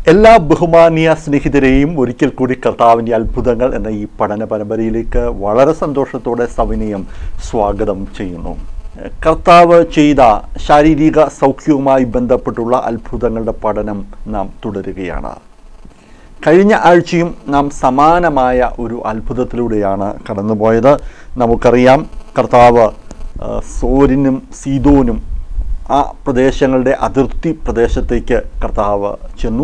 എല്ലാ ബഹുമാനീയ സ്നേഹിതരെയും ഒരിക്കൽ കൂടി കർത്താവിൻ്റെ അത്ഭുതങ്ങൾ എന്ന ഈ പഠന പരമ്പരയിലേക്ക് വളരെ സന്തോഷത്തോടെ സവിനയം സ്വാഗതം ചെയ്യുന്നു കർത്താവ് ചെയ്ത ശാരീരിക സൗഖ്യവുമായി ബന്ധപ്പെട്ടുള്ള അത്ഭുതങ്ങളുടെ പഠനം നാം തുടരുകയാണ് കഴിഞ്ഞ ആഴ്ചയും നാം സമാനമായ ഒരു അത്ഭുതത്തിലൂടെയാണ് കടന്നുപോയത് നമുക്കറിയാം കർത്താവ് ആ, സോരിനും സീതോനും ആ പ്രദേശങ്ങളുടെ അതിർത്തി പ്രദേശത്തേക്ക് കർത്താവ് ചെന്നു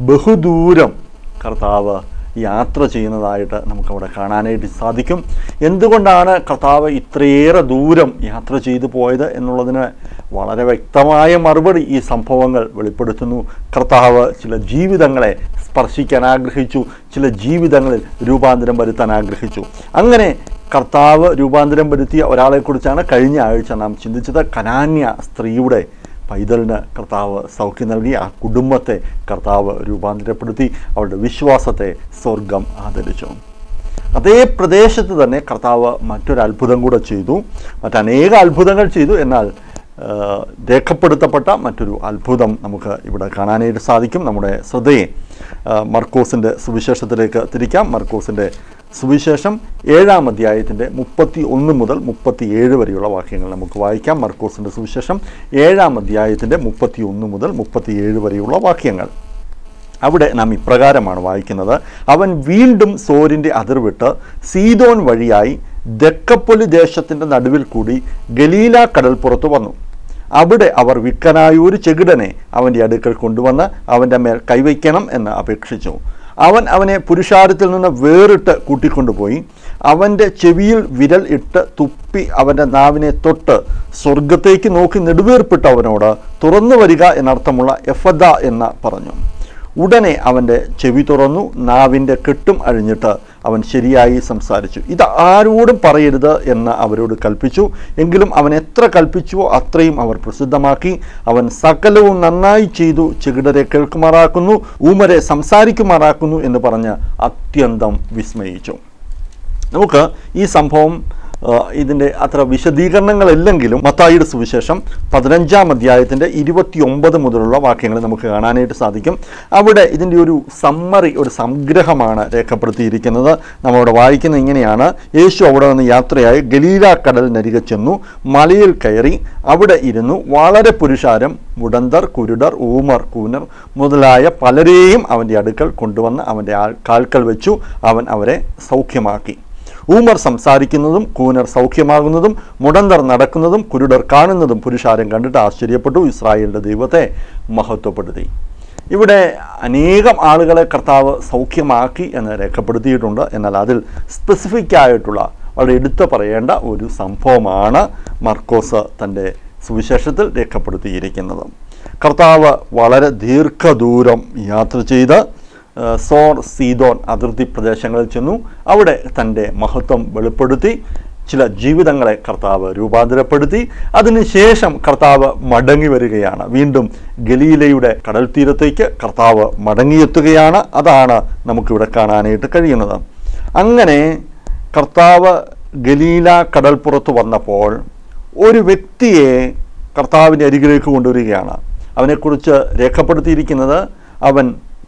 ബഹുദൂരം കർത്താവ് യാത്ര ചെയ്യുന്നതായിട്ട് നമുക്കവിടെ കാണാനായിട്ട് സാധിക്കും എന്തുകൊണ്ടാണ് കർത്താവ് ഇത്രയേറെ ദൂരം യാത്ര ചെയ്തു പോയത് എന്നുള്ളതിന് വളരെ വ്യക്തമായ മറുപടി ഈ സംഭവങ്ങൾ വെളിപ്പെടുത്തുന്നു കർത്താവ് ചില ജീവിതങ്ങളെ സ്പർശിക്കാൻ ആഗ്രഹിച്ചു ചില ജീവിതങ്ങളിൽ രൂപാന്തരം വരുത്താൻ ആഗ്രഹിച്ചു അങ്ങനെ കർത്താവ് രൂപാന്തരം വരുത്തിയ ഒരാളെക്കുറിച്ചാണ് കഴിഞ്ഞ ആഴ്ച നാം ചിന്തിച്ചത് കനാന്യ സ്ത്രീയുടെ പൈതലിന് കർത്താവ് സൗഖ്യം നൽകി ആ കുടുംബത്തെ കർത്താവ് രൂപാന്തരപ്പെടുത്തി അവരുടെ വിശ്വാസത്തെ സ്വർഗം ആദരിച്ചു അതേ പ്രദേശത്ത് തന്നെ കർത്താവ് മറ്റൊരു അത്ഭുതം കൂടെ ചെയ്തു മറ്റനേക അത്ഭുതങ്ങൾ ചെയ്തു എന്നാൽ ആ, രേഖപ്പെടുത്തപ്പെട്ട മറ്റൊരു അത്ഭുതം നമുക്ക് ഇവിടെ കാണാനായിട്ട് സാധിക്കും നമ്മുടെ ശ്രദ്ധയെ ആ, മർക്കോസിൻ്റെ സുവിശേഷത്തിലേക്ക് തിരിക്കാം മർക്കോസിൻ്റെ സുവിശേഷം ഏഴാം അധ്യായത്തിൻ്റെ മുപ്പത്തി ഒന്ന് മുതൽ മുപ്പത്തി ഏഴ് വരെയുള്ള വാക്യങ്ങൾ നമുക്ക് വായിക്കാം മർക്കോസിൻ്റെ സുവിശേഷം ഏഴാം അധ്യായത്തിൻ്റെ മുപ്പത്തി ഒന്ന് മുതൽ മുപ്പത്തി ഏഴ് വരെയുള്ള വാക്യങ്ങൾ അവിടെ നാം ഇപ്രകാരമാണ് വായിക്കുന്നത് അവൻ വീണ്ടും സോരിൻ്റെ അതിർവിട്ട് സീതോൻ വഴിയായി ദക്കപ്പൊലി ദേശത്തിൻ്റെ നടുവിൽ കൂടി ഗലീല കടൽപ്പുറത്ത് വന്നു അവിടെ അവർ വിക്കനായ ഒരു ചെകിടനെ അവൻ്റെ അടുക്കൽ കൊണ്ടുവന്ന് അവൻ്റെ മേൽ കൈവയ്ക്കണം എന്ന് അപേക്ഷിച്ചു അവൻ അവനെ പുരുഷാരത്തിൽ നിന്ന് വേറിട്ട് കൂട്ടിക്കൊണ്ടുപോയി അവൻ്റെ ചെവിയിൽ വിരൽ ഇട്ട് തുപ്പി അവൻ്റെ നാവിനെ തൊട്ട് സ്വർഗത്തേക്ക് നോക്കി നെടുവീർപ്പിട്ട് അവനോട് തുറന്നു വരിക എന്നർത്ഥമുള്ള എഫദ എന്ന് പറഞ്ഞു ഉടനെ അവൻ്റെ ചെവി തുറന്നു നാവിൻ്റെ കെട്ടും അഴിഞ്ഞിട്ട് അവൻ ശരിയായി സംസാരിച്ചു ഇത് ആരോടും പറയരുത് എന്ന് അവരോട് കൽപ്പിച്ചു എങ്കിലും അവൻ എത്ര കൽപ്പിച്ചുവോ അത്രയും അവർ പ്രസിദ്ധമാക്കി അവൻ സകലവും നന്നായി ചെയ്തു ചെകിടരെ കേൾക്കുമാറാക്കുന്നു ഊമരെ സംസാരിക്കുമാറാക്കുന്നു എന്ന് പറഞ്ഞ് അത്യന്തം വിസ്മയിച്ചു നമുക്ക് ഈ സംഭവം ആ, ഇതിൻ്റെ അത്ര വിശദീകരണങ്ങളില്ലെങ്കിലും മത്തായിയുടെ സുവിശേഷം പതിനഞ്ചാം അധ്യായത്തിൻ്റെ ഇരുപത്തി ഒമ്പത് മുതലുള്ള വാക്യങ്ങൾ നമുക്ക് കാണാനായിട്ട് സാധിക്കും അവിടെ ഇതിൻ്റെ ഒരു സമ്മറി ഒരു സംഗ്രഹമാണ് രേഖപ്പെടുത്തിയിരിക്കുന്നത് നമ്മളവിടെ വായിക്കുന്ന ഇങ്ങനെയാണ് യേശു അവിടെ നിന്ന് യാത്രയായി ഗലീല കടലിനരികെ ചെന്നു മലയിൽ കയറി അവിടെ ഇരുന്നു വളരെ പുരുഷാരം മുടന്തർ കുരുടർ ഊമർ കൂനർ മുതലായ പലരെയും അവൻ്റെ അടുക്കൽ കൊണ്ടുവന്ന് അവൻ്റെ ആൾ- കാൽക്കൽ വെച്ചു അവൻ അവരെ സൗഖ്യമാക്കി ഊമർ സംസാരിക്കുന്നതും കൂനർ സൗഖ്യമാകുന്നതും മുടന്തർ നടക്കുന്നതും കുരുടർ കാണുന്നതും പുരുഷാരം കണ്ടിട്ട് ആശ്ചര്യപ്പെട്ടു ഇസ്രായേലിൻ്റെ ദൈവത്തെ മഹത്വപ്പെടുത്തി ഇവിടെ അനേകം ആളുകളെ കർത്താവ് സൗഖ്യമാക്കി എന്ന് രേഖപ്പെടുത്തിയിട്ടുണ്ട് എന്നാൽ അതിൽ സ്പെസിഫിക് ആയിട്ടുള്ള വളരെ എടുത്തു പറയേണ്ട ഒരു സംഭവമാണ് മർക്കോസ് തൻ്റെ സുവിശേഷത്തിൽ രേഖപ്പെടുത്തിയിരിക്കുന്നത് കർത്താവ് വളരെ ദീർഘദൂരം യാത്ര ചെയ്ത് ആ, സോർ സീതോൻ അതിർത്തി പ്രദേശങ്ങളിൽ ചെന്നു അവിടെ തൻ്റെ മഹത്വം വെളിപ്പെടുത്തി ചില ജീവിതങ്ങളെ കർത്താവ് രൂപാന്തരപ്പെടുത്തി അതിനുശേഷം കർത്താവ് മടങ്ങി വരികയാണ് വീണ്ടും ഗലീലയുടെ കടൽ തീരത്തേക്ക് കർത്താവ് മടങ്ങിയെത്തുകയാണ് അതാണ് നമുക്കിവിടെ കാണാനായിട്ട് കഴിയുന്നത് അങ്ങനെ കർത്താവ് ഗലീല കടൽപ്പുറത്ത് വന്നപ്പോൾ ഒരു വ്യക്തിയെ കർത്താവിൻ്റെ അരികിലേക്ക് കൊണ്ടുവരികയാണ് അവനെക്കുറിച്ച് രേഖപ്പെടുത്തിയിരിക്കുന്നത് അവൻ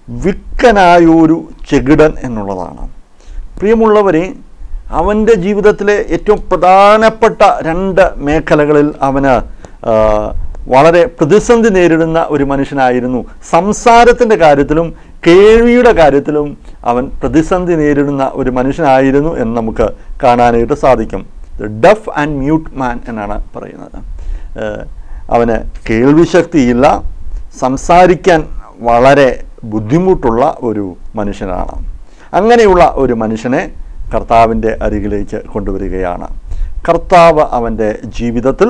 വിക്കനായൊരു ചെകിടൻ എന്നുള്ളതാണ് പ്രിയമുള്ളവരെ അവൻ്റെ ജീവിതത്തിലെ ഏറ്റവും പ്രധാനപ്പെട്ട രണ്ട് മേഖലകളിൽ അവന് ആ, വളരെ പ്രതിസന്ധി നേരിടുന്ന ഒരു മനുഷ്യനായിരുന്നു സംസാരത്തിൻ്റെ കാര്യത്തിലും കേൾവിയുടെ കാര്യത്തിലും അവൻ പ്രതിസന്ധി നേരിടുന്ന ഒരു മനുഷ്യനായിരുന്നു എന്ന് നമുക്ക് കാണാനായിട്ട് സാധിക്കും ഡഫ് ആൻഡ് മ്യൂട്ട് മാൻ എന്നാണ് പറയുന്നത് ഏഹ് അവന് കേൾവിശക്തിയില്ല സംസാരിക്കാൻ വളരെ ബുദ്ധിമുട്ടുള്ള ഒരു മനുഷ്യനാണ് അങ്ങനെയുള്ള ഒരു മനുഷ്യനെ കർത്താവിൻ്റെ അരികിലേക്ക് കൊണ്ടുവരികയാണ് കർത്താവ് അവൻ്റെ ജീവിതത്തിൽ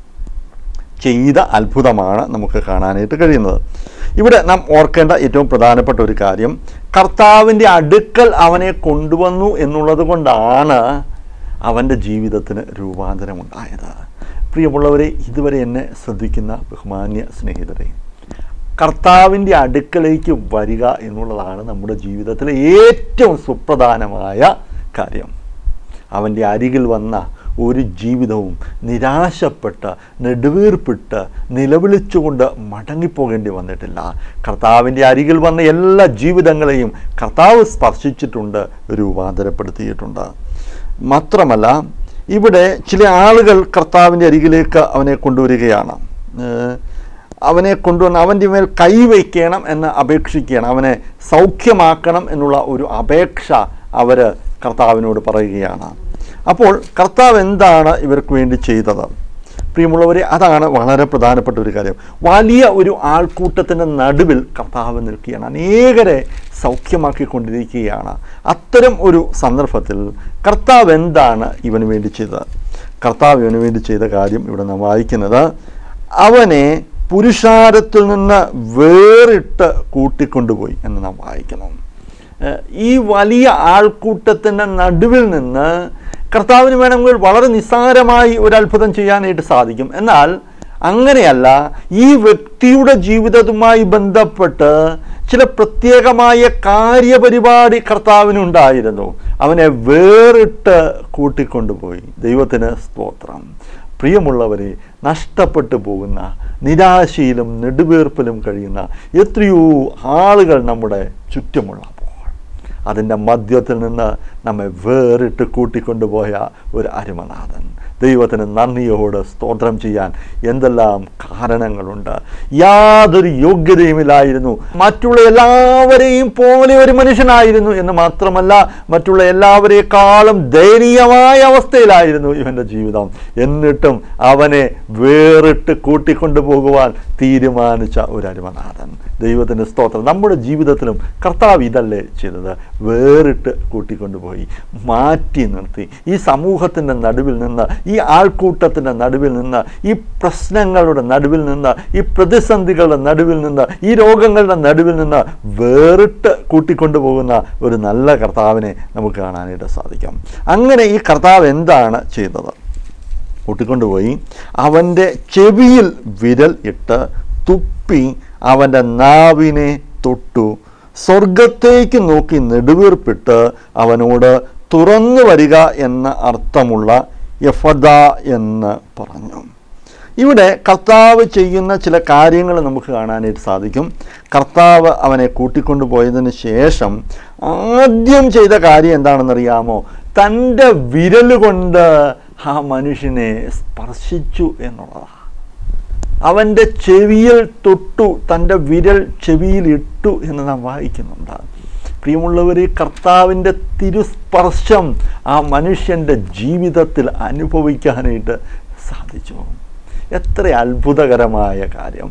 ചെയ്ത അത്ഭുതമാണ് നമുക്ക് കാണാനായിട്ട് കഴിയുന്നത് ഇവിടെ നാം ഓർക്കേണ്ട ഏറ്റവും പ്രധാനപ്പെട്ട ഒരു കാര്യം കർത്താവിൻ്റെ അടുക്കൽ അവനെ കൊണ്ടുവന്നു എന്നുള്ളത് കൊണ്ടാണ് അവൻ്റെ ജീവിതത്തിന് രൂപാന്തരമുണ്ടായത് പ്രിയമുള്ളവരെ ഇതുവരെ എന്നെ ശ്രദ്ധിക്കുന്ന ബഹുമാന്യ സ്നേഹിതരെ കർത്താവിൻ്റെ അടുക്കലേക്ക് വരിക എന്നുള്ളതാണ് നമ്മുടെ ജീവിതത്തിലെ ഏറ്റവും സുപ്രധാനമായ കാര്യം അവൻ്റെ അരികിൽ വന്ന ഒരു ജീവിതവും നിരാശപ്പെട്ട് നെടുവീർപ്പിട്ട് നിലവിളിച്ചുകൊണ്ട് മടങ്ങിപ്പോകേണ്ടി വന്നിട്ടില്ല കർത്താവിൻ്റെ അരികിൽ വന്ന എല്ലാ ജീവിതങ്ങളെയും കർത്താവ് സ്പർശിച്ചിട്ടുണ്ട് രൂപാന്തരപ്പെടുത്തിയിട്ടുണ്ട് മാത്രമല്ല ഇവിടെ ചില ആളുകൾ കർത്താവിൻ്റെ അരികിലേക്ക് അവനെ കൊണ്ടുവരികയാണ് ഏഹ് അവനെ കൊണ്ടുവന്ന് അവൻ്റെ മേൽ കൈവയ്ക്കണം എന്ന് അപേക്ഷിക്കുകയാണ് അവനെ സൗഖ്യമാക്കണം എന്നുള്ള ഒരു അപേക്ഷ അവർ കർത്താവിനോട് പറയുകയാണ് അപ്പോൾ കർത്താവ് എന്താണ് ഇവർക്ക് വേണ്ടി ചെയ്തത് പ്രിയമുള്ളവരെ അതാണ് വളരെ പ്രധാനപ്പെട്ട ഒരു കാര്യം വലിയ ഒരു ആൾക്കൂട്ടത്തിൻ്റെ നടുവിൽ കർത്താവ് നിൽക്കുകയാണ് അനേകരെ സൗഖ്യമാക്കിക്കൊണ്ടിരിക്കുകയാണ് അത്തരം ഒരു സന്ദർഭത്തിൽ കർത്താവ് എന്താണ് ഇവന് വേണ്ടി ചെയ്തത് കർത്താവ് ഇവന് വേണ്ടി ചെയ്ത കാര്യം ഇവിടെ നാം വായിക്കുന്നത് അവനെ പുരുഷാരത്തിൽ നിന്ന് വേറിട്ട് കൂട്ടിക്കൊണ്ടുപോയി എന്ന് നാം വായിക്കുന്നു ഏഹ് ഈ വലിയ ആൾക്കൂട്ടത്തിൻ്റെ നടുവിൽ നിന്ന് കർത്താവിന് വേണമെങ്കിൽ വളരെ നിസ്സാരമായി ഒരു അത്ഭുതം ചെയ്യാനായിട്ട് സാധിക്കും എന്നാൽ അങ്ങനെയല്ല ഈ വ്യക്തിയുടെ ജീവിതവുമായി ബന്ധപ്പെട്ട് ചില പ്രത്യേകമായ കാര്യപരിപാടി കർത്താവിനുണ്ടായിരുന്നു അവനെ വേറിട്ട് കൂട്ടിക്കൊണ്ടുപോയി ദൈവത്തിന് സ്തോത്രം പ്രിയമുള്ളവരെ നഷ്ടപ്പെട്ടു പോകുന്ന നിരാശയിലും നെടുവീർപ്പിലും കഴിയുന്ന എത്രയോ ആളുകൾ നമ്മുടെ ചുറ്റുമുള്ളപ്പോൾ അതിൻ്റെ മധ്യത്തിൽ നിന്ന് നമ്മെ വേറിട്ട് കൂട്ടിക്കൊണ്ടുപോയ ഒരു അരുമനാഥൻ ദൈവത്തിന് നന്ദിയോട് സ്തോത്രം ചെയ്യാൻ എന്തെല്ലാം കാരണങ്ങളുണ്ട് യാതൊരു യോഗ്യതയുമില്ലായിരുന്നു മറ്റുള്ള എല്ലാവരെയും പോലെ ഒരു മനുഷ്യനായിരുന്നു എന്ന് മാത്രമല്ല മറ്റുള്ള എല്ലാവരെക്കാളും ദയനീയമായ അവസ്ഥയിലായിരുന്നു ഇവൻ്റെ ജീവിതം എന്നിട്ടും അവനെ വേറിട്ട് കൂട്ടിക്കൊണ്ടുപോകുവാൻ തീരുമാനിച്ച ഒരു അരുമനാഥൻ ദൈവത്തിൻ്റെ സ്തോത്രം നമ്മുടെ ജീവിതത്തിലും കർത്താവ് ഇതല്ലേ ചെയ്തത് വേറിട്ട് കൂട്ടിക്കൊണ്ടുപോയി മാറ്റി നിർത്തി ഈ സമൂഹത്തിൻ്റെ നടുവിൽ നിന്ന് ഈ ആൾക്കൂട്ടത്തിൻ്റെ നടുവിൽ നിന്ന് ഈ പ്രശ്നങ്ങളുടെ നടുവിൽ നിന്ന് ഈ പ്രതിസന്ധികളുടെ നടുവിൽ നിന്ന് ഈ രോഗങ്ങളുടെ നടുവിൽ നിന്ന് വേറിട്ട് കൂട്ടിക്കൊണ്ടുപോകുന്ന ഒരു നല്ല കർത്താവിനെ നമുക്ക് കാണാനായിട്ട് സാധിക്കും അങ്ങനെ ഈ കർത്താവ് എന്താണ് ചെയ്തത് കൂട്ടിക്കൊണ്ടുപോയി അവൻ്റെ ചെവിയിൽ വിരൽ ഇട്ട് തുപ്പി അവൻ്റെ നാവിനെ തൊട്ടു സ്വർഗത്തേക്ക് നോക്കി നെടുവീർപ്പിട്ട് അവനോട് തുറന്നു വരിക എന്ന അർത്ഥമുള്ള യഫദ എന്ന് പറഞ്ഞു ഇവിടെ കർത്താവ് ചെയ്യുന്ന ചില കാര്യങ്ങൾ നമുക്ക് കാണാനായിട്ട് സാധിക്കും കർത്താവ് അവനെ കൂട്ടിക്കൊണ്ടു പോയതിന് ശേഷം ആദ്യം ചെയ്ത കാര്യം എന്താണെന്നറിയാമോ തൻ്റെ വിരൽ കൊണ്ട് ആ മനുഷ്യനെ സ്പർശിച്ചു എന്നുള്ളതാണ് അവൻ്റെ ചെവിയിൽ തൊട്ടു തൻ്റെ വിരൽ ചെവിയിൽ ഇട്ടു എന്ന് നാം വായിക്കുന്നുണ്ട് പ്രിയമുള്ളവർ കർത്താവിൻ്റെ തിരുസ്പർശം ആ മനുഷ്യൻ്റെ ജീവിതത്തിൽ അനുഭവിക്കാനായിട്ട് സാധിച്ചു എത്ര അത്ഭുതകരമായ കാര്യം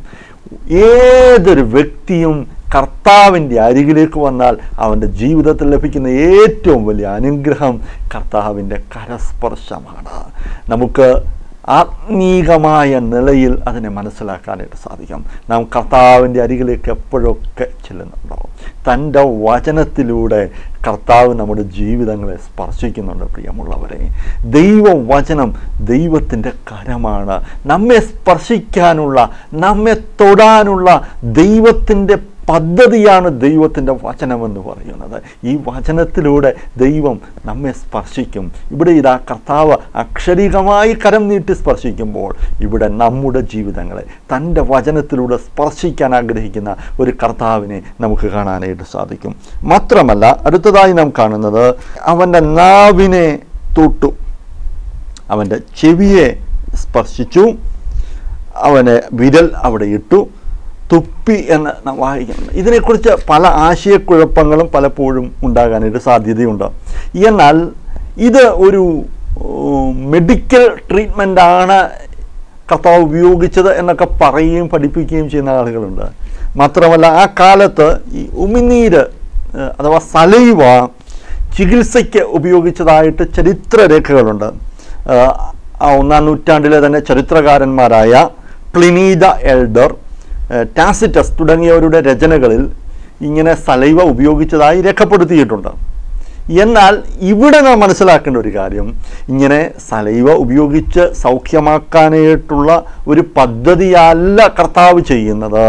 ഏതൊരു വ്യക്തിയും കർത്താവിൻ്റെ അരികിലേക്ക് വന്നാൽ അവൻ്റെ ജീവിതത്തിൽ ലഭിക്കുന്ന ഏറ്റവും വലിയ അനുഗ്രഹം കർത്താവിൻ്റെ കരസ്പർശമാണ് നമുക്ക് ആത്മീകമായ നിലയിൽ അതിനെ മനസ്സിലാക്കാനായിട്ട് സാധിക്കും നാം കർത്താവിൻ്റെ അരികിലേക്ക് എപ്പോഴൊക്കെ ചെല്ലുന്നുണ്ടാവും തൻ്റെ വചനത്തിലൂടെ കർത്താവ് നമ്മുടെ ജീവിതങ്ങളെ സ്പർശിക്കുന്നുണ്ട് പ്രിയമുള്ളവരെ ദൈവവചനം ദൈവത്തിൻ്റെ കരമാണ് നമ്മെ സ്പർശിക്കാനുള്ള നമ്മെ തൊടാനുള്ള ദൈവത്തിൻ്റെ പദ്ധതിയാണ് ദൈവത്തിൻ്റെ വചനമെന്ന് പറയുന്നത് ഈ വചനത്തിലൂടെ ദൈവം നമ്മെ സ്പർശിക്കും ഇവിടെ ഇതാ കർത്താവ് അക്ഷരികമായി കരം നീട്ടി സ്പർശിക്കുമ്പോൾ ഇവിടെ നമ്മുടെ ജീവിതങ്ങളെ തൻ്റെ വചനത്തിലൂടെ സ്പർശിക്കാൻ ആഗ്രഹിക്കുന്ന ഒരു കർത്താവിനെ നമുക്ക് കാണാനായിട്ട് സാധിക്കും മാത്രമല്ല അടുത്തതായി നാം കാണുന്നത് അവൻ്റെ നാവിനെ തൊട്ടു അവൻ്റെ ചെവിയെ സ്പർശിച്ചു അവന് വിരൽ അവിടെ ഇട്ടു തുപ്പി എന്ന് നാം വായിക്കുന്നുണ്ട് ഇതിനെക്കുറിച്ച് പല ആശയക്കുഴപ്പങ്ങളും പലപ്പോഴും ഉണ്ടാകാനായിട്ട് സാധ്യതയുണ്ട് എന്നാൽ ഇത് ഒരു മെഡിക്കൽ ട്രീറ്റ്മെൻ്റ് ആണ് കർത്താവ് ഉപയോഗിച്ചത് എന്നൊക്കെ പറയുകയും പഠിപ്പിക്കുകയും ചെയ്യുന്ന ആളുകളുണ്ട് മാത്രമല്ല ആ കാലത്ത് ഈ ഉമിനീര് ഏഹ്, അഥവാ സലൈവ ചികിത്സയ്ക്ക് ഉപയോഗിച്ചതായിട്ട് ചരിത്രരേഖകളുണ്ട് ഏഹ്, ആ ഒന്നാം നൂറ്റാണ്ടിലെ തന്നെ ചരിത്രകാരന്മാരായ പ്ലിനീദ എൽഡർ ഏഹ്, ടാസിറ്റസ് തുടങ്ങിയവരുടെ രചനകളിൽ ഇങ്ങനെ സലൈവ ഉപയോഗിച്ചതായി രേഖപ്പെടുത്തിയിട്ടുണ്ട് എന്നാൽ ഇവിടെ നാം മനസ്സിലാക്കേണ്ട ഒരു കാര്യം ഇങ്ങനെ സലൈവ ഉപയോഗിച്ച് സൗഖ്യമാക്കാനായിട്ടുള്ള ഒരു പദ്ധതിയല്ല കർത്താവ് ചെയ്യുന്നത്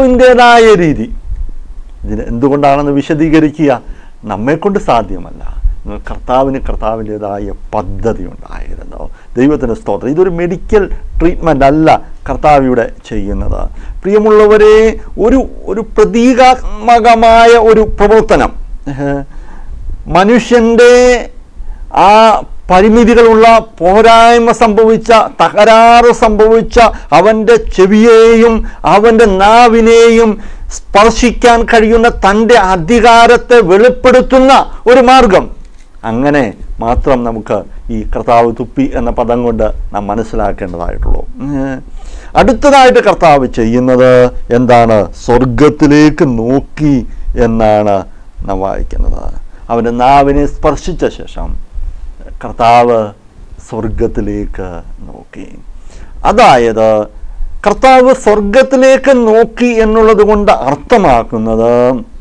കർത്താവിൻ്റെതായ രീതി ഇതിന് എന്തുകൊണ്ടാണെന്ന് വിശദീകരിക്കുക നമ്മെക്കൊണ്ട് സാധ്യമല്ല കർത്താവിന് കർത്താവിൻ്റെതായ പദ്ധതി ഉണ്ടായിരുന്നു ദൈവത്തിന് സ്തോത്രം ഇതൊരു മെഡിക്കൽ ട്രീറ്റ്മെൻ്റ് അല്ല കർത്താവ് ഇവിടെ ചെയ്യുന്നത് പ്രിയമുള്ളവരെ ഒരു ഒരു പ്രതീകാത്മകമായ ഒരു പ്രവർത്തനം ഏഹ്, മനുഷ്യൻ്റെ ആ പരിമിതികളുള്ള പോരായ്മ സംഭവിച്ച തകരാറ് സംഭവിച്ച അവൻ്റെ ചെവിയെയും അവൻ്റെ നാവിനെയും സ്പർശിക്കാൻ കഴിയുന്ന തൻ്റെ അധികാരത്തെ വെളിപ്പെടുത്തുന്ന ഒരു മാർഗം അങ്ങനെ മാത്രം നമുക്ക് ഈ കർത്താവ് തുപ്പി എന്ന പദം കൊണ്ട് നാം മനസ്സിലാക്കേണ്ടതായിട്ടുള്ളൂ ഉം. അടുത്തതായിട്ട് കർത്താവ് ചെയ്യുന്നത് എന്താണ് സ്വർഗത്തിലേക്ക് നോക്കി എന്നാണ് നാം വായിക്കുന്നത് അവൻ്റെ നാവിനെ സ്പർശിച്ച ശേഷം കർത്താവ് സ്വർഗത്തിലേക്ക് നോക്കി അതായത് കർത്താവ് സ്വർഗത്തിലേക്ക് നോക്കി എന്നുള്ളത് കൊണ്ട് അർത്ഥമാക്കുന്നത്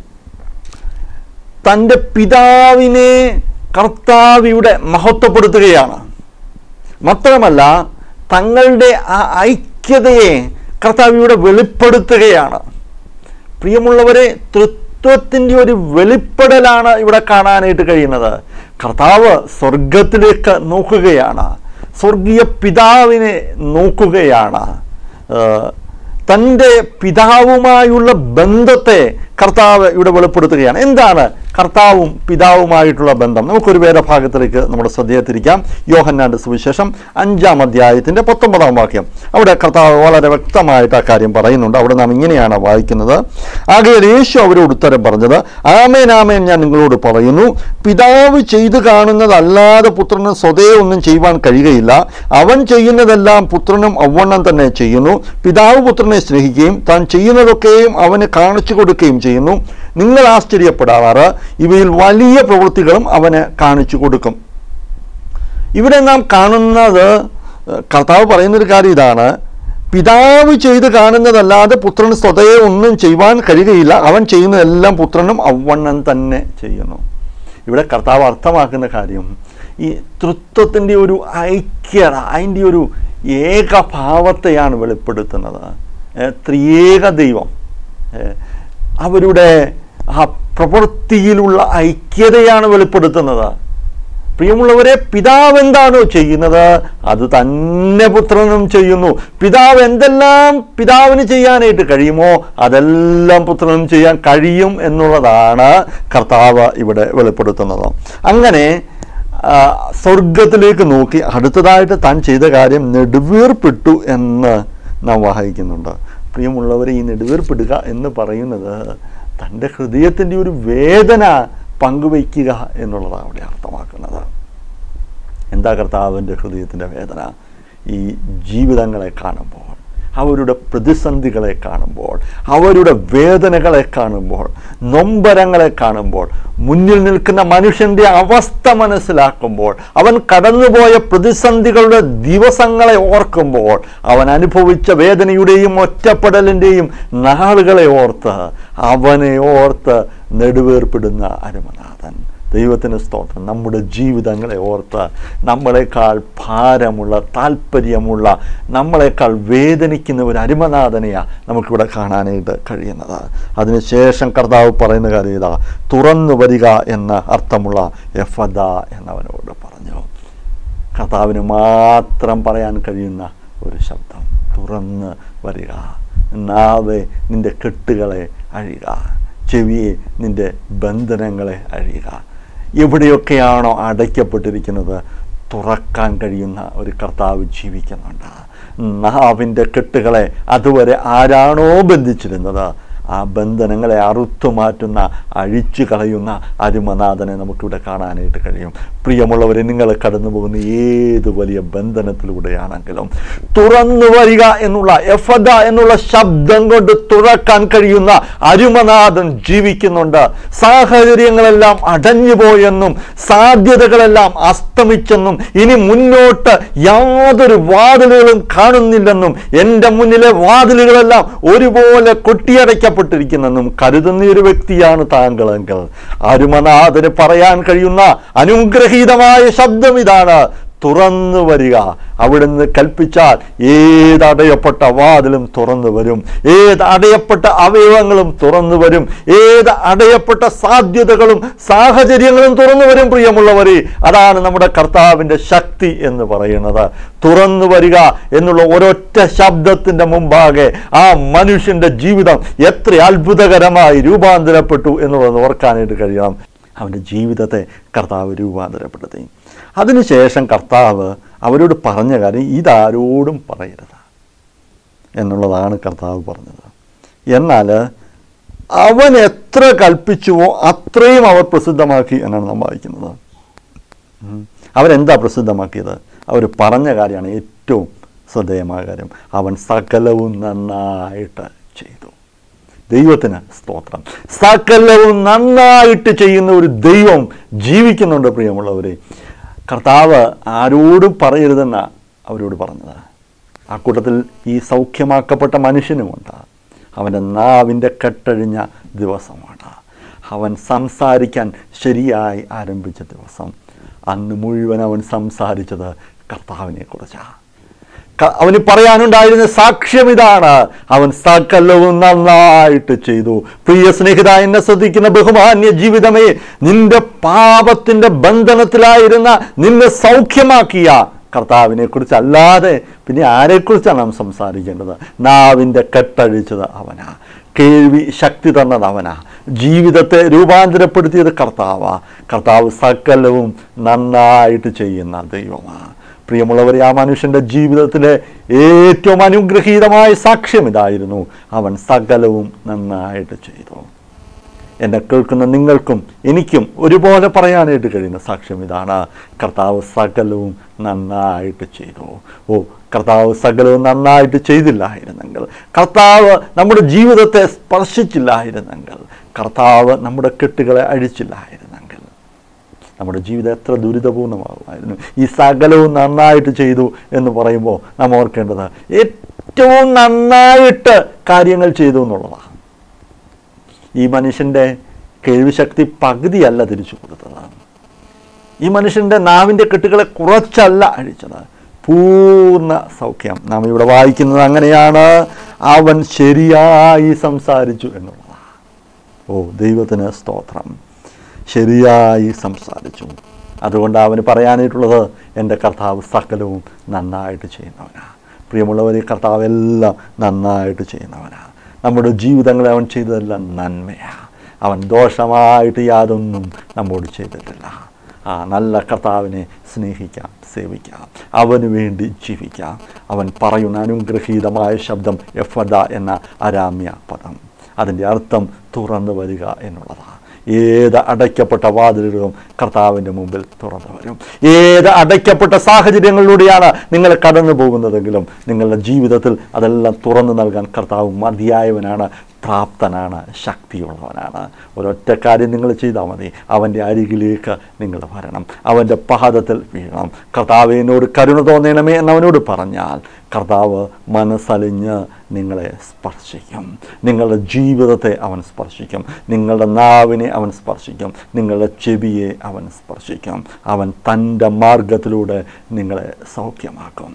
തൻ്റെ പിതാവിനെ കർത്താവ് ഇവിടെ മഹത്വപ്പെടുത്തുകയാണ് മാത്രമല്ല തങ്ങളുടെ ആ ഐക്യതയെ കർത്താവ് ഇവിടെ വെളിപ്പെടുത്തുകയാണ് പ്രിയമുള്ളവരെ തൃത്വത്തിൻ്റെ ഒരു വെളിപ്പെടലാണ് ഇവിടെ കാണാനായിട്ട് കഴിയുന്നത് കർത്താവ് സ്വർഗത്തിലേക്ക് നോക്കുകയാണ് സ്വർഗീയ പിതാവിനെ നോക്കുകയാണ് ഏഹ് തൻ്റെ പിതാവുമായുള്ള ബന്ധത്തെ കർത്താവ് ഇവിടെ വെളിപ്പെടുത്തുകയാണ് എന്താണ് കർത്താവും പിതാവുമായിട്ടുള്ള ബന്ധം നമുക്കൊരു വേദഭാഗത്തിലേക്ക് നമ്മുടെ ശ്രദ്ധയെ തിരിക്കാം യോഹന്നാന്റെ സുവിശേഷം അഞ്ചാം അധ്യായത്തിൻ്റെ പത്തൊമ്പതാം വാക്യം അവിടെ കർത്താവ് വളരെ വ്യക്തമായിട്ട് ആ കാര്യം പറയുന്നുണ്ട് അവിടെ നാം ഇങ്ങനെയാണ് വായിക്കുന്നത് ആകയാൽ യേശു അവരോട് ഉത്തരം പറഞ്ഞത് ആമേൻ ആമേൻ ഞാൻ നിങ്ങളോട് പറയുന്നു പിതാവ് ചെയ്തു കാണുന്നതല്ലാതെ പുത്രന് സ്വതേ ഒന്നും ചെയ്യുവാൻ കഴിയുകയില്ല അവൻ ചെയ്യുന്നതെല്ലാം പുത്രനും അവണ്ണം തന്നെ ചെയ്യുന്നു പിതാവ് പുത്രനെ സ്നേഹിക്കുകയും താൻ ചെയ്യുന്നതൊക്കെയും അവന് കാണിച്ചു കൊടുക്കുകയും ചെയ്യുന്നു നിങ്ങൾ ആശ്ചര്യപ്പെടാറ് ഇവയിൽ വലിയ പ്രവൃത്തികളും അവന് കാണിച്ചു കൊടുക്കും ഇവിടെ നാം കാണുന്നത് ഏഹ്, കർത്താവ് പറയുന്നൊരു കാര്യം ഇതാണ് പിതാവ് ചെയ്ത് കാണുന്നതല്ലാതെ പുത്രന് സ്വതയെ ഒന്നും ചെയ്യുവാൻ കഴിയുകയില്ല അവൻ ചെയ്യുന്നതെല്ലാം പുത്രനും അവണ്ണം തന്നെ ചെയ്യുന്നു ഇവിടെ കർത്താവ് അർത്ഥമാക്കുന്ന കാര്യം ഈ തൃത്വത്തിൻ്റെ ഒരു ഐക്യത അതിൻ്റെ ഒരു ഏകഭാവത്തെയാണ് വെളിപ്പെടുത്തുന്നത് ഏഹ്, ത്രിയേക ദൈവം ഏഹ്, അവരുടെ ആ പ്രവൃത്തിയിലുള്ള ഐക്യതയാണ് വെളിപ്പെടുത്തുന്നത് പ്രിയമുള്ളവരെ പിതാവ് എന്താണോ ചെയ്യുന്നത് അത് തന്നെ പുത്രനും ചെയ്യുന്നു പിതാവ് എന്തെല്ലാം പിതാവിന് ചെയ്യാനായിട്ട് കഴിയുമോ അതെല്ലാം പുത്രനും ചെയ്യാൻ കഴിയും എന്നുള്ളതാണ് കർത്താവ് ഇവിടെ വെളിപ്പെടുത്തുന്നത് അങ്ങനെ ആ, സ്വർഗത്തിലേക്ക് നോക്കി അടുത്തതായിട്ട് താൻ ചെയ്ത കാര്യം നെടുവീർപ്പിട്ടു എന്ന് നാം വായിക്കുന്നുണ്ട് പ്രിയമുള്ളവരെ ഈ നെടുവീർപ്പിടുക എന്ന് പറയുന്നത് തൻ്റെ ഹൃദയത്തിൻ്റെ ഒരു വേദന പങ്കുവയ്ക്കുക എന്നുള്ളതാണ് അവിടെ അർത്ഥമാക്കുന്നത് എന്താ കർത്താവിൻ്റെ ഹൃദയത്തിൻ്റെ വേദന ഈ ജീവിതങ്ങളെ കാണുമ്പോൾ അവരുടെ പ്രതിസന്ധികളെ കാണുമ്പോൾ അവരുടെ വേദനകളെ കാണുമ്പോൾ നൊമ്പരങ്ങളെ കാണുമ്പോൾ മുന്നിൽ നിൽക്കുന്ന മനുഷ്യൻ്റെ അവസ്ഥ മനസ്സിലാക്കുമ്പോൾ അവൻ കടന്നുപോയ പ്രതിസന്ധികളുടെ ദിവസങ്ങളെ ഓർക്കുമ്പോൾ അവൻ അനുഭവിച്ച വേദനയുടെയും ഒറ്റപ്പെടലിൻ്റെയും നാളുകളെ ഓർത്ത് അവനെ ഓർത്ത് നെടുവേർപ്പെടുന്ന അരുമനാഥൻ ദൈവത്തിന് സ്തോത്രം നമ്മുടെ ജീവിതങ്ങളെ ഓർത്ത് നമ്മളെക്കാൾ ഭാരമുള്ള താല്പര്യമുള്ള നമ്മളെക്കാൾ വേദനിക്കുന്ന ഒരു അരുമനാഥനെയാണ് നമുക്കിവിടെ കാണാനായിട്ട് കഴിയുന്നത് അതിനുശേഷം കർത്താവ് പറയുന്ന കാര്യം ഇതാ തുറന്നു വരിക എന്ന അർത്ഥമുള്ള എഫദ എന്നവനോട് പറഞ്ഞു കർത്താവിന് മാത്രം പറയാൻ കഴിയുന്ന ഒരു ശബ്ദം തുറന്ന് വരിക നാവെ നിന്റെ കെട്ടുകളെ അഴിയുക ചെവിയെ നിന്റെ ബന്ധനങ്ങളെ അഴിയുക എവിടെയൊക്കെയാണോ അടയ്ക്കപ്പെട്ടിരിക്കുന്നത് തുറക്കാൻ കഴിയുന്ന ഒരു കർത്താവ് ജീവിക്കുന്നുണ്ട് നാവിൻ്റെ കെട്ടുകളെ അതുവരെ ആരാണോ ബന്ധിച്ചിരുന്നത് ആ ബന്ധനങ്ങളെ അറുത്തു മാറ്റുന്ന അഴിച്ചു കളയുന്ന അരുമനാഥനെ നമുക്കിവിടെ കാണാനായിട്ട് കഴിയും പ്രിയമുള്ളവരെ നിങ്ങൾ കടന്നു പോകുന്ന ഏത് വലിയ ബന്ധനത്തിലൂടെയാണെങ്കിലും തുറന്നു വരിക എന്നുള്ള എഫദ എന്നുള്ള ശബ്ദം കൊണ്ട് തുറക്കാൻ കഴിയുന്ന അരുമനാഥൻ ജീവിക്കുന്നുണ്ട് സാഹചര്യങ്ങളെല്ലാം അടഞ്ഞുപോയെന്നും സാധ്യതകളെല്ലാം അസ്തമിച്ചെന്നും ഇനി മുന്നോട്ട് യാതൊരു വാതിലുകളും കാണുന്നില്ലെന്നും എൻ്റെ മുന്നിലെ വാതിലുകളെല്ലാം ഒരുപോലെ കൊട്ടിയടയ്ക്കപ്പെട്ടിരിക്കുന്നെന്നും കരുതുന്ന ഒരു വ്യക്തിയാണ് താങ്കളെങ്കിൽ അരുമനാഥന് പറയാൻ കഴിയുന്ന അനുഗ്രഹീതമായ ശബ്ദം ഇതാണ് തുറന്നു വരിക അവിടുന്ന് കൽപ്പിച്ചാൽ ഏത് അടയപ്പെട്ട വാതിലും തുറന്നു വരും ഏത് അടയപ്പെട്ട അവയവങ്ങളും തുറന്നു വരും ഏത് അടയപ്പെട്ട സാധ്യതകളും സാഹചര്യങ്ങളും തുറന്നു വരും പ്രിയമുള്ളവരെ അതാണ് നമ്മുടെ കർത്താവിൻ്റെ ശക്തി എന്ന് പറയുന്നത് തുറന്നു വരിക എന്നുള്ള ഒരൊറ്റ ശബ്ദത്തിൻ്റെ മുമ്പാകെ ആ മനുഷ്യൻ്റെ ജീവിതം എത്ര അത്ഭുതകരമായി രൂപാന്തരപ്പെട്ടു എന്നുള്ളത് ഓർക്കാനായിട്ട് കഴിയണം അവൻ്റെ ജീവിതത്തെ കർത്താവ് രൂപാന്തരപ്പെടുത്തി അതിനുശേഷം കർത്താവ് അവരോട് പറഞ്ഞ കാര്യം ഇതാരോടും പറയരുത് എന്നുള്ളതാണ് കർത്താവ് പറഞ്ഞത് എന്നാൽ അവൻ എത്ര കൽപ്പിച്ചുവോ അത്രയും അവർ പ്രസിദ്ധമാക്കി എന്നാണ് നാം വായിക്കുന്നത് ഉം. അവരെന്താ പ്രസിദ്ധമാക്കിയത് അവർ പറഞ്ഞ കാര്യമാണ് ഏറ്റവും ശ്രദ്ധേയമായ കാര്യം അവൻ സകലവും നന്നായിട്ട് ചെയ്തു ദൈവത്തിന് സ്തോത്രം സകലവും നന്നായിട്ട് ചെയ്യുന്ന ഒരു ദൈവം ജീവിക്കുന്നുണ്ട് പ്രിയമുള്ളവരെ കർത്താവ് ആരോടും പറയരുതെന്ന അവരോട് പറഞ്ഞത് ആ കൂട്ടത്തിൽ ഈ സൗഖ്യമാക്കപ്പെട്ട മനുഷ്യനുമുണ്ട് അവൻ്റെ നാവിൻ്റെ കെട്ടഴിഞ്ഞ ദിവസമാണ് അവൻ സംസാരിക്കാൻ ശരിയായി ആരംഭിച്ച ദിവസം അന്ന് മുഴുവൻ അവൻ സംസാരിച്ചത് കർത്താവിനെ കുറിച്ചാണ് ക- അവന് പറയാനുണ്ടായിരുന്ന സാക്ഷ്യം ഇതാണ് അവൻ സകലവും നന്നായിട്ട് ചെയ്തു പ്രിയ സ്നേഹിത എന്നെ ശ്രദ്ധിക്കുന്ന ബഹുമാന്യ ജീവിതമേ നിന്റെ പാപത്തിന്റെ ബന്ധനത്തിലായിരുന്ന നിന്നെ സൗഖ്യമാക്കിയ കർത്താവിനെ കുറിച്ച് അല്ലാതെ പിന്നെ ആരെക്കുറിച്ചാണ് നാം സംസാരിക്കേണ്ടത് നാവിൻ്റെ കെട്ടഴിച്ചത് അവനാ കേൾവി ശക്തി തന്നത് അവനാ ജീവിതത്തെ രൂപാന്തരപ്പെടുത്തിയത് കർത്താവാ കർത്താവ് സകലവും നന്നായിട്ട് ചെയ്യുന്ന ദൈവമാണ് പ്രിയമുള്ളവരെ ആ മനുഷ്യൻ്റെ ജീവിതത്തിലെ ഏറ്റവും അനുഗ്രഹീതമായ സാക്ഷ്യം ഇതായിരുന്നു അവൻ സകലവും നന്നായിട്ട് ചെയ്തു എന്നെ കേൾക്കുന്ന നിങ്ങൾക്കും എനിക്കും ഒരുപോലെ പറയാനായിട്ട് കഴിയുന്ന സാക്ഷ്യം ഇതാണ് കർത്താവ് സകലവും നന്നായിട്ട് ചെയ്തു ഓ കർത്താവ് സകലവും നന്നായിട്ട് ചെയ്തില്ലായിരുന്നെങ്കിൽ കർത്താവ് നമ്മുടെ ജീവിതത്തെ സ്പർശിച്ചില്ലായിരുന്നെങ്കിൽ കർത്താവ് നമ്മുടെ കെട്ടുകളെ അഴിച്ചില്ലായിരുന്നെങ്കിൽ നമ്മുടെ ജീവിതം എത്ര ദുരിതപൂർണ്ണമാകുമായിരുന്നു ഈ സകലവും നന്നായിട്ട് ചെയ്തു എന്ന് പറയുമ്പോൾ നാം ഓർക്കേണ്ടത് ഏറ്റവും നന്നായിട്ട് കാര്യങ്ങൾ ചെയ്തു എന്നുള്ളതാണ് ഈ മനുഷ്യൻ്റെ കേൾവിശക്തി പകുതിയല്ല തിരിച്ചു കൊടുത്തതാണ് ഈ മനുഷ്യൻ്റെ നാവിൻ്റെ കെട്ടുകളെ കുറച്ചല്ല അഴിച്ചത് പൂർണ്ണ സൗഖ്യം നാം ഇവിടെ വായിക്കുന്നത് അങ്ങനെയാണ് അവൻ ശരിയായി സംസാരിച്ചു എന്നുള്ളതാണ് ഓ ദൈവത്തിന് സ്തോത്രം ശരിയായി സംസാരിച്ചു അതുകൊണ്ട് അവന് പറയാനായിട്ടുള്ളത് എൻ്റെ കർത്താവ് സകലവും നന്നായിട്ട് ചെയ്യുന്നവനാണ് പ്രിയമുള്ളവരെ കർത്താവ് എല്ലാം നന്നായിട്ട് ചെയ്യുന്നവനാണ് നമ്മുടെ ജീവിതങ്ങളെ അവൻ ചെയ്തതെല്ലാം നന്മയാണ് അവൻ ദോഷമായിട്ട് യാതൊന്നും നമ്മോട് ചെയ്തിട്ടില്ല ആ നല്ല കർത്താവിനെ സ്നേഹിക്കാം സേവിക്കാം അവന് വേണ്ടി ജീവിക്കാം അവൻ പറയുന്ന അനുഗ്രഹീതമായ ശബ്ദം എഫദ എന്ന അരാമ്യ പദം അതിൻ്റെ അർത്ഥം തുറന്നു വരിക എന്നുള്ളതാണ് ഏത് അടയ്ക്കപ്പെട്ട വാതിലുകളും കർത്താവിൻ്റെ മുമ്പിൽ തുറന്നു വരും ഏത് അടയ്ക്കപ്പെട്ട സാഹചര്യങ്ങളിലൂടെയാണ് നിങ്ങൾ കടന്നു പോകുന്നതെങ്കിലും നിങ്ങളുടെ ജീവിതത്തിൽ അതെല്ലാം തുറന്നു നൽകാൻ കർത്താവ് മതിയായവനാണ് പ്രാപ്തനാണ് ശക്തിയുള്ളവനാണ് ഒരൊറ്റ കാര്യം നിങ്ങൾ ചെയ്താൽ മതി അവൻ്റെ അരികിലേക്ക് നിങ്ങൾ വരണം അവൻ്റെ പാദത്തിൽ വീഴണം കർത്താവ് എന്നോട് കരുണ തോന്നണമേ എന്നവനോട് പറഞ്ഞാൽ കർത്താവ് മനസ്സലിഞ്ഞ് നിങ്ങളെ സ്പർശിക്കും നിങ്ങളുടെ ജീവിതത്തെ അവൻ സ്പർശിക്കും നിങ്ങളുടെ നാവിനെ അവൻ സ്പർശിക്കും നിങ്ങളുടെ ചെവിയെ അവൻ സ്പർശിക്കും അവൻ തൻ്റെ മാർഗത്തിലൂടെ നിങ്ങളെ സൗഖ്യമാക്കും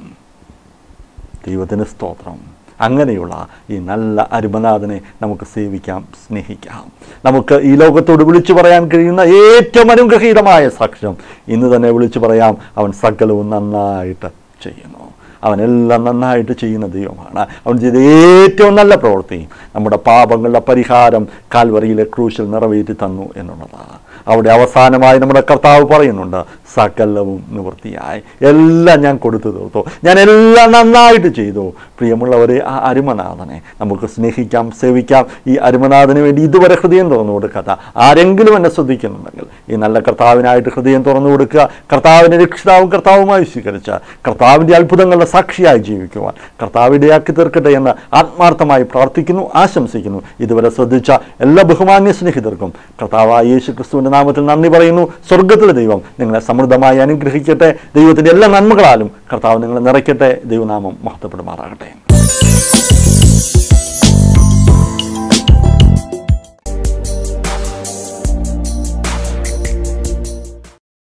ദൈവത്തിന് സ്തോത്രം അങ്ങനെയുള്ള ഈ നല്ല അരുമനാഥനെ നമുക്ക് സേവിക്കാം സ്നേഹിക്കാം നമുക്ക് ഈ ലോകത്തോട് വിളിച്ചു പറയാൻ കഴിയുന്ന ഏറ്റവും അനുഗ്രഹീതമായ സാക്ഷ്യം ഇന്ന് തന്നെ വിളിച്ചു പറയാം അവൻ സകലവും നന്നായിട്ട് ചെയ്യുന്നു അവനെല്ലാം നന്നായിട്ട് ചെയ്യുന്ന ദൈവമാണ് അവൻ ചെയ്ത ഏറ്റവും നല്ല പ്രവൃത്തി നമ്മുടെ പാപങ്ങളുടെ പരിഹാരം കാൽവറിയിലെ ക്രൂശിൽ നിറവേറ്റി തന്നു എന്നുള്ളതാണ് അവിടെ അവസാനമായി നമ്മുടെ കർത്താവ് പറയുന്നുണ്ട് സകലവും നിവൃത്തിയായി എല്ലാം ഞാൻ കൊടുത്തു തീർത്തു ഞാൻ എല്ലാം നന്നായിട്ട് ചെയ്തു പ്രിയമുള്ളവരെ ആ അരുമനാഥനെ നമുക്ക് സ്നേഹിക്കാം സേവിക്കാം ഈ അരുമനാഥന് വേണ്ടി ഇതുവരെ ഹൃദയം തുറന്നു കൊടുക്കാത്ത ആരെങ്കിലും എന്നെ ശ്രദ്ധിക്കുന്നുണ്ടെങ്കിൽ ഈ നല്ല കർത്താവിനായിട്ട് ഹൃദയം തുറന്നു കൊടുക്കുക കർത്താവിനെ രക്ഷിതാവും കർത്താവുമായി സ്വീകരിച്ച കർത്താവിൻ്റെ അത്ഭുതങ്ങളുടെ സാക്ഷിയായി ജീവിക്കുവാൻ കർത്താവ് ഇടയാക്കി തീർക്കട്ടെ എന്ന് ആത്മാർത്ഥമായി പ്രാർത്ഥിക്കുന്നു ആശംസിക്കുന്നു ഇതുവരെ ശ്രദ്ധിച്ച എല്ലാ ബഹുമാന്യ സ്നേഹിതർക്കും കർത്താവായ യേശു ക്രിസ്തുവിൻ്റെ നാമത്തിൽ നന്ദി പറയുന്നു സ്വർഗത്തിലെ ദൈവം നിങ്ങളെ സമൃദ്ധമായി അനുഗ്രഹിക്കട്ടെ ദൈവത്തിൻ്റെ എല്ലാ നന്മകളാലും കർത്താവ് നിങ്ങളെ നിറയ്ക്കട്ടെ ദൈവനാമം മഹത്വപ്പെടുമാറാകട്ടെ